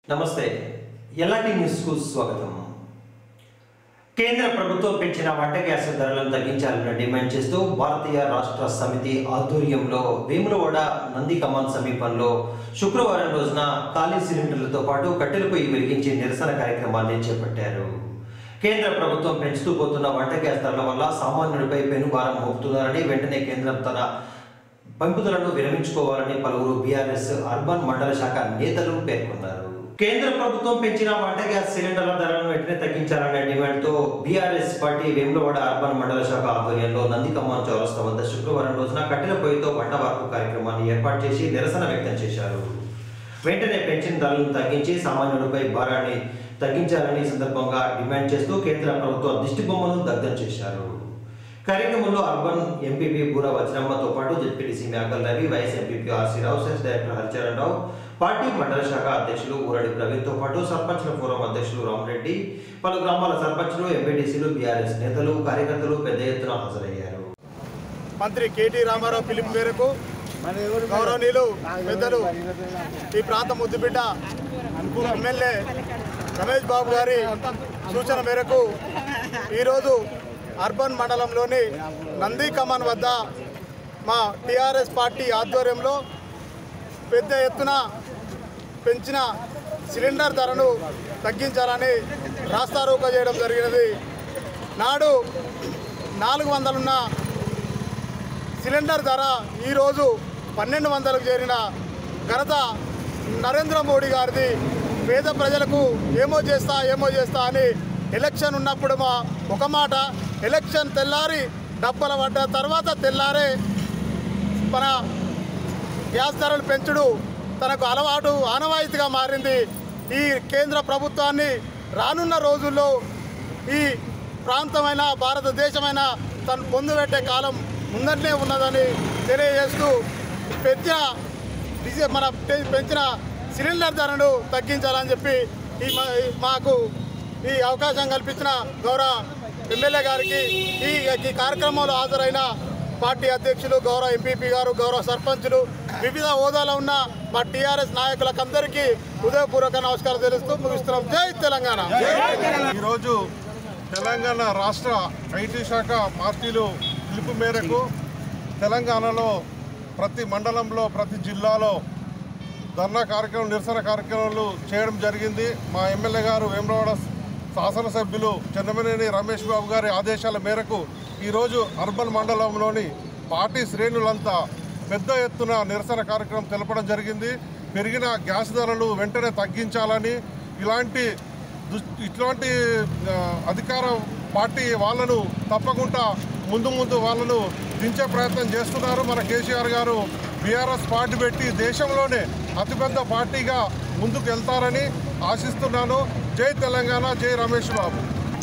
నమస్తే ఎల్ఆర్టీ న్యూస్కు స్వాగతం కేంద్ర ప్రభుత్వం పెంచిన వంట గ్యాస్ ధరలను తగ్గించాలని డిమాండ్ చేస్తూ భారతీయ రాష్ట్ర సమితి ఆధ్వర్యంలో వేములవాడ నంది కమాన్ సమీపంలో శుక్రవారం రోజున ఖాళీ సిలిండర్లతో పాటు కట్టెల పొయ్యి వెలిగించి నిరసన కార్యక్రమాన్ని చేపట్టారు కేంద్ర ప్రభుత్వం పెంచుతూ పోతున్న వంట గ్యాస్ ధరల వల్ల సామాన్యుడిపై పెనుభారం మోపుతున్నారని వెంటనే కేంద్రం తన పెంపుదలను విరమించుకోవాలని పలువురు బీఆర్ఎస్ అర్బన్ మండల శాఖ నేతలు పేర్కొన్నారు కేంద్ర ప్రభుత్వం పెంచిన వంట గ్యాస్ సిలిండర్ల ధరలను వెంటనే తగ్గించాలనే డిమాండ్తో బీఆర్ఎస్ పార్టీ వేములవాడ అర్బన్ మండల శాఖ ఆధ్వర్యంలో నందికమ్మాన్ చౌరస్తా వద్ద శుక్రవారం రోజున కట్టెల పొయ్యితో వంట వార్పు కార్యక్రమాన్ని ఏర్పాటు చేసి నిరసన వ్యక్తం చేశారు వెంటనే పెన్షన్ ధరలను తగ్గించి సామాన్యుడిపై భారాన్ని తగ్గించాలని ఈ సందర్భంగా డిమాండ్ చేస్తూ కేంద్ర ప్రభుత్వ దిష్టి బొమ్మను దగ్ధం చేశారు కార్యక్రమంలో అర్బన్ ఎంపీపీ బూర వజ్రమ్మతో పాటు ZPTC Mekal Ravi vice MPP RC Rao CESS director Haricharan Rao party మండల శాఖ అధ్యక్షులు ఊరడి ప్రవీణ్తో పాటు సర్పంచ్ల ఫోరం అధ్యక్షులు రామరెడ్డి పలు గ్రామాల సర్పంచ్లు ఎంపీటీసీలు బీఆర్ఎస్ నేతలు కార్యకర్తలు పెద్ద ఎత్తున హాజరయ్యారు మంత్రి కేటీ రామారావు పిలుపు మేరకు గౌరవనీయులు పెద్దలు ఈ ప్రాంత ముద్దుబిడ్డ ఎమ్మెల్యే రమేష్ బాబు గారి సూచన మేరకు ఈరోజు అర్బన్ మండలంలోని నంది కమాన్ వద్ద మా టీఆర్ఎస్ పార్టీ ఆధ్వర్యంలో పెద్ద ఎత్తున పెంచిన సిలిండర్ ధరను తగ్గించాలని రాస్తారోకో చేయడం జరిగినది నాడు నాలుగు వందలున్న సిలిండర్ ధర ఈరోజు పన్నెండు వందలకు చేరిన ఘనత నరేంద్ర మోడీ గారిది పేద ప్రజలకు ఏమో చేస్తా ఏమో చేస్తా అని ఎలక్షన్ ఉన్నప్పుడు మా ఒక మాట ఎలక్షన్ తెల్లారి డబ్బల పడ్డ తర్వాత తెల్లారే మన గ్యాస్ ధరలు పెంచుడు తనకు అలవాటు ఆనవాయితీగా మారింది ఈ కేంద్ర ప్రభుత్వాన్ని రానున్న రోజుల్లో ఈ ప్రాంతమైన భారతదేశమైన తను పొందుపెట్టే కాలం ముందరనే ఉన్నదని తెలియజేస్తూ పెంచిన డిజి- మన పె- పెంచిన సిలిండర్ ధరను తగ్గించాలని చెప్పి ఈ మా- ఈ మాకు ఈ అవకాశం కల్పించిన గౌరవ ఎమ్మెల్యే గారికి ఈ ఈ కార్యక్రమంలో హాజరైన పార్టీ అధ్యక్షులు గౌరవ ఎంపీపీ గారు గౌరవ సర్పంచులు వివిధ హోదాలో ఉన్న మా టీఆర్ఎస్ నాయకులకు అందరికీ హృదయపూర్వక నమస్కారం తెలుస్తూ ముగిస్తున్నాం జై తెలంగాణ ఈరోజు తెలంగాణ రాష్ట్ర ఐటీ శాఖ పార్టీలు పిలుపు మేరకు తెలంగాణలో ప్రతి మండలంలో ప్రతి జిల్లాలో ధర్నా కార్యక్రమం నిరసన కార్యక్రమాలు చేయడం జరిగింది మా ఎమ్మెల్యే గారు వేమరవాడ శాసనసభ్యులు చెన్నమనేని రమేష్ బాబు గారి ఆదేశాల మేరకు ఈరోజు అర్బన్ మండలంలోని పార్టీ శ్రేణులంతా పెద్ద ఎత్తున నిరసన కార్యక్రమం తెలపడం జరిగింది పెరిగిన గ్యాస్ ధరలు వెంటనే తగ్గించాలని ఇలాంటి దుస్- ఇట్లాంటి ఆ, అధికార పార్టీ వాళ్ళను తప్పకుండా ముందు ముందు వాళ్ళను దించే ప్రయత్నం చేస్తున్నారు మన కేసీఆర్ గారు బీఆర్ఎస్ పార్టీ పెట్టి దేశంలోనే అతిపెద్ద పార్టీగా ముందుకు వెళ్తారని ఆశిస్తున్నాను జై తెలంగాణ జై రమేష్ బాబు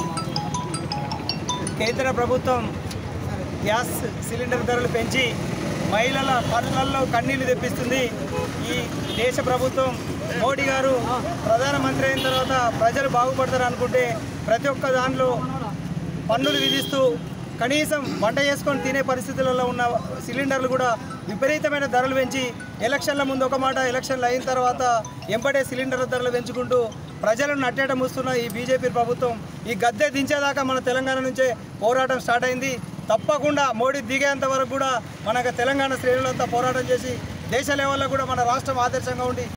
కేంద్ర ప్రభుత్వం గ్యాస్ సిలిండర్ ధరలు పెంచి మహిళల కళ్ళల్లో కన్నీళ్లు తెప్పిస్తుంది ఈ దేశ ప్రభుత్వం మోడీ గారు ప్రధానమంత్రి అయిన తర్వాత ప్రజలు బాగుపడతారు అనుకుంటే ప్రతి ఒక్క దాంట్లో పన్నులు విధిస్తూ కనీసం వంట చేసుకొని తినే పరిస్థితులలో ఉన్న సిలిండర్లు కూడా విపరీతమైన ధరలు పెంచి ఎలక్షన్ల ముందు ఒక మాట ఎలక్షన్లు అయిన తర్వాత ఎంపడే సిలిండర్ల ధరలు పెంచుకుంటూ ప్రజలను నట్టేట మూస్తున్న ఈ బీజేపీ ప్రభుత్వం ఈ గద్దె దించేదాకా మన తెలంగాణ నుంచే పోరాటం స్టార్ట్ అయింది తప్పకుండా మోడీ దిగేంత వరకు కూడా మనకు తెలంగాణ శ్రేణులంతా పోరాటం చేసి దేశ లెవెల్లో కూడా మన రాష్ట్రం ఆదర్శంగా ఉండి